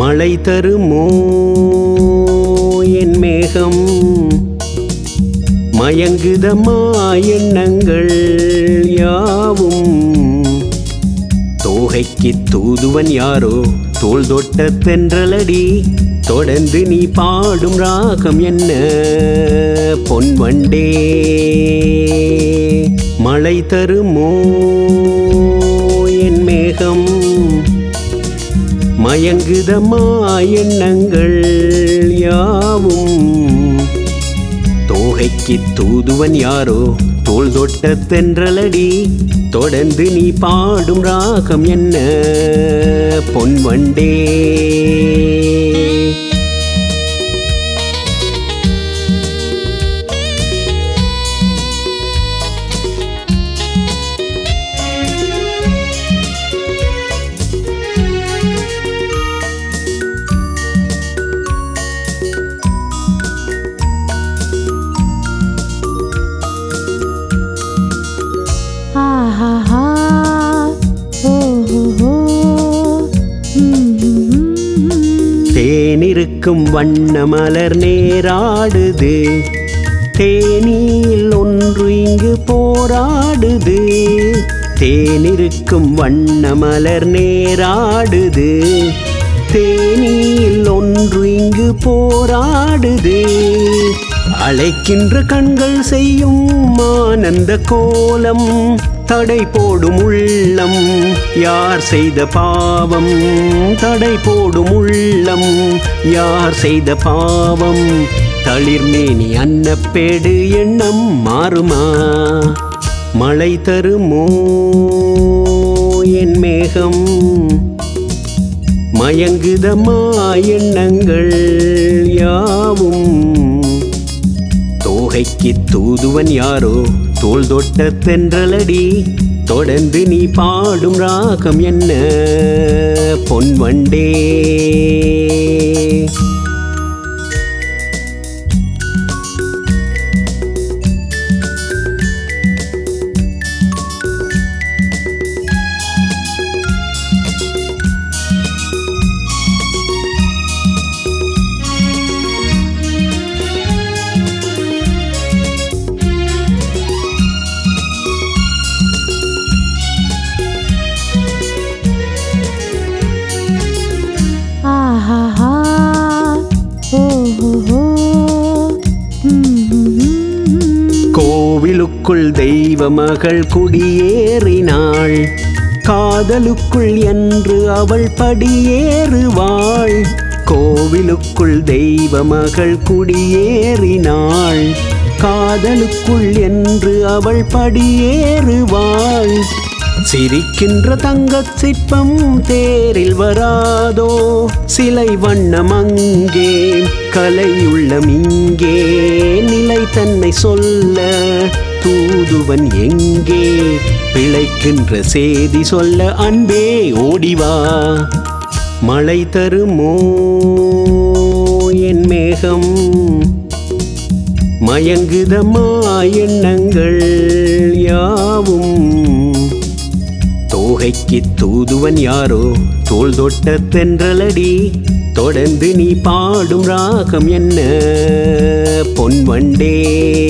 மழை தருமோ என் மேகம் மயங்குதமா எண்ணங்கள் யாவும் தோகைக்கு தூதுவன் யாரோ தோள் தொட்ட தென்றலடி தொடர்ந்து நீ பாடும் ராகம் என்ன பொன்வண்டே மழை தருமோ என் மேகம் மயங்குதமா எண்ணங்கள் யாவும் தோகைக்கு தூதுவன் யாரோ தோள் தொட்ட தென்றலடி தொடர்ந்து நீ பாடும் ராகம் என்ன பொன்வண்டே ஆஹாஹா ஓஹோஹோ ம்ஹும்ஹும். தேனிருக்கும் வண்ண மலர் நேராடுது தேனில் ஒன்று இங்கு போராடுது தேனிருக்கும் வண்ண மலர் நேராடுது தேனில் ஒன்று இங்கு போராடுது அழைக்கின்ற கண்கள் செய்யும் ஆனந்த கோலம் தடை போடும் உள்ளம் யார் செய்த பாவம் தடை போடும் உள்ளம் யார் செய்த பாவம் தளிர்மேனி அன்னப்பேடு எண்ணம் மாறுமா மழை தருமோ என் மேகம் மயங்குதமா எண்ணங்கள் யாவும் தோகைக்கு தூதுவன் யாரோ தோள் தொட்ட தென்றலடி தொடர்ந்து நீ பாடும் ராகம் என்ன பொன்வண்டே ஆஹாஹா ஓஹோஹோ ம்ஹும்ஹும். கோவிலுக்குள் தெய்வ மகள் குடியேறினாள் காதலுக்குள் என்று அவள் படியேறுவாள் கோவிலுக்குள் தெய்வ மகள் குடியேறினாள் காதலுக்குள் என்று அவள் படியேறுவாள் சிரிக்கின்ற தங்கச் சிற்பம் தேரில் வராதோ சிலை வண்ணம் அங்கே கலையுள்ளம் இங்கே நிலை தன்னை சொல்ல தூதுவன் எங்கே பிழைக்கின்ற செய்தி சொல்ல அன்பே ஓடிவா மழை தருமோ என் மேகம் மயங்குதமா எண்ணங்கள் யாவும் தோகைக்கு தூதுவன் யாரோ தோள் தொட்ட தென்றலடி தொடர்ந்து நீ பாடும் ராகம் என்ன பொன்வண்டே